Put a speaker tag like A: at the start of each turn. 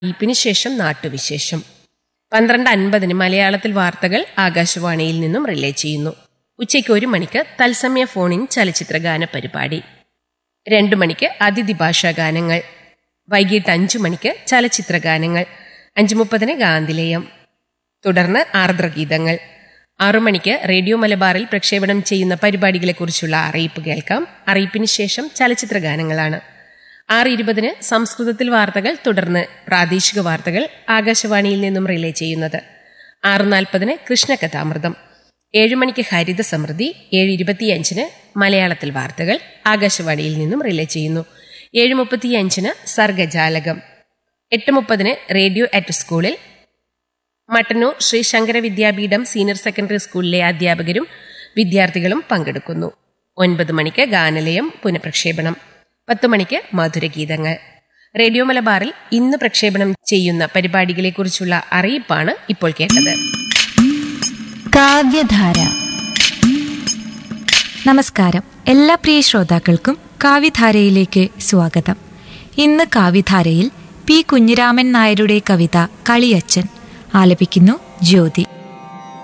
A: അറിയിപ്പിന് ശേഷം നാട്ടുവിശേഷം പന്ത്രണ്ട് അൻപതിന് മലയാളത്തിൽ വാർത്തകൾ ആകാശവാണിയിൽ നിന്നും റിലേ ചെയ്യുന്നു ഉച്ചയ്ക്ക് ഒരു മണിക്ക് തത്സമയ ഫോണിൻ ചലച്ചിത്ര ഗാന പരിപാടി രണ്ടു മണിക്ക് അതിഥി ഭാഷാ ഗാനങ്ങൾ വൈകിട്ട് അഞ്ചു മണിക്ക് ചലച്ചിത്ര ഗാനങ്ങൾ അഞ്ചു മുപ്പതിന് ഗാന്ധിലേയം തുടർന്ന് ആർദ്രഗീതങ്ങൾ ആറു മണിക്ക് റേഡിയോ മലബാറിൽ പ്രക്ഷേപണം ചെയ്യുന്ന പരിപാടികളെക്കുറിച്ചുള്ള അറിയിപ്പ് കേൾക്കാം അറിയിപ്പിന് ശേഷം ചലച്ചിത്ര ഗാനങ്ങളാണ് ആറ് ഇരുപതിന് സംസ്കൃതത്തിൽ വാർത്തകൾ തുടർന്ന് പ്രാദേശിക വാർത്തകൾ ആകാശവാണിയിൽ നിന്നും റിലേ ചെയ്യുന്നത് ആറ് നാൽപ്പതിന് കൃഷ്ണകഥാമൃതം ഏഴു മണിക്ക് ഹരിത സമൃദ്ധി ഏഴ് ഇരുപത്തിയഞ്ചിന് മലയാളത്തിൽ വാർത്തകൾ ആകാശവാണിയിൽ നിന്നും റിലേ ചെയ്യുന്നു ഏഴ് മുപ്പത്തിയഞ്ചിന് സർഗജാലകം എട്ട് മുപ്പതിന് റേഡിയോ അറ്റ് സ്കൂളിൽ മട്ടന്നൂർ ശ്രീ ശങ്കര വിദ്യാപീഠം സീനിയർ സെക്കൻഡറി സ്കൂളിലെ അധ്യാപകരും വിദ്യാർത്ഥികളും പങ്കെടുക്കുന്നു ഒൻപത് മണിക്ക് ഗാനലയം പുനഃപ്രക്ഷേപണം പത്ത് മണിക്ക് മധുരഗീതങ്ങൾ റേഡിയോ മലബാറിൽ ഇന്ന് പ്രക്ഷേപണം ചെയ്യുന്ന പരിപാടികളെക്കുറിച്ചുള്ള അറിയിപ്പാണ് ഇപ്പോൾ കേട്ടത്
B: കാവ്യധാര നമസ്കാരം എല്ലാ പ്രിയ ശ്രോതാക്കൾക്കും കാവ്യധാരയിലേക്ക് സ്വാഗതം ഇന്ന് കാവ്യധാരയിൽ പി കുഞ്ഞിരാമൻ നായരുടെ കവിത കളിയച്ചൻ ആലപിക്കുന്നു ജ്യോതി